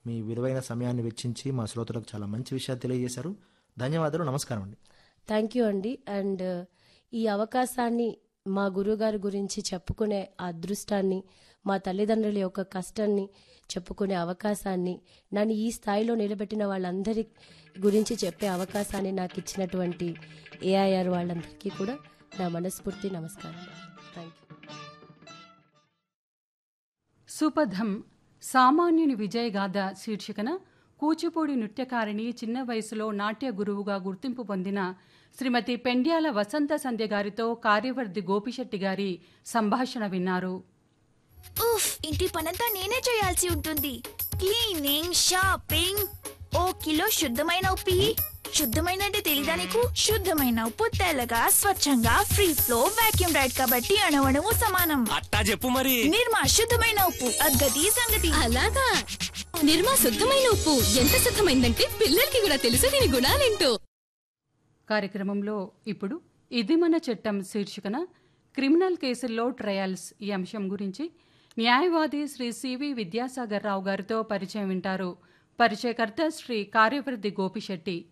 మీ విలువైన సమయాన్ని వెచ్చించి మా శ్రోతలకు చాలా మంచి విషయాలు తెలియజేశారు ధన్యవాదాలు నమస్కారం అండి థ్యాంక్ యూ అండి అండ్ ఈ అవకాశాన్ని మా గురువుగారి గురించి చెప్పుకునే అదృష్టాన్ని మా తల్లిదండ్రుల యొక్క కష్టాన్ని చెప్పుకునే అవకాశాన్ని నన్ను ఈ స్థాయిలో నిలబెట్టిన వాళ్ళందరి గురించి చెప్పే అవకాశాన్ని నాకు ఇచ్చినటువంటి ఏఐఆర్ వాళ్ళందరికీ కూడా నా మనస్ఫూర్తి నమస్కారం థ్యాంక్ యూ సుపథం సామాన్యుని విజయగాథ శీర్షికన కూచిపూడి నృత్యకారిణి చిన్న వయసులో నాట్య గురువుగా గుర్తింపు పొందిన శ్రీమతి పెండ్యాల వసంత సంధ్య గారితో కార్యవర్ధి గోపిశెట్టి గారి సంభాషణ విన్నారు ఉఫ్ ఇంటి పనంతా నేనే చేయాల్సి ఉంటుంది క్లీనింగ్ షాపింగ్ ఓ కిలో శుద్ధమైన ఉప్పి శుద్ధమైన అంటే తెలీదా నీకు శుద్ధమైన ఉప్పు తెల్లగా స్వచ్ఛంగా ఫ్రీ ఫ్లో వాక్యూమ్ రైడ్ కాబట్టి అణవణము సమానం అట్టా చెప్పు మరి నిర్మా శుద్ధమైన ఉప్పు అద్గతి సంగతి అలాగా నిర్మా శుద్ధమైన ఉప్పు ఎంత శుద్ధమైందంటే పిల్లలకి కూడా తెలుసు దీని గుణాలేంటో కార్యక్రమంలో ఇప్పుడు ఇది మన చట్టం శీర్షికన క్రిమినల్ కేసుల్లో ట్రయల్స్ ఈ అంశం గురించి న్యాయవాది శ్రీ సివి విద్యాసాగర్ రావు గారితో పరిచయం వింటారు పరిచయకర్త శ్రీ కార్యవృద్ధి గోపిశెట్టి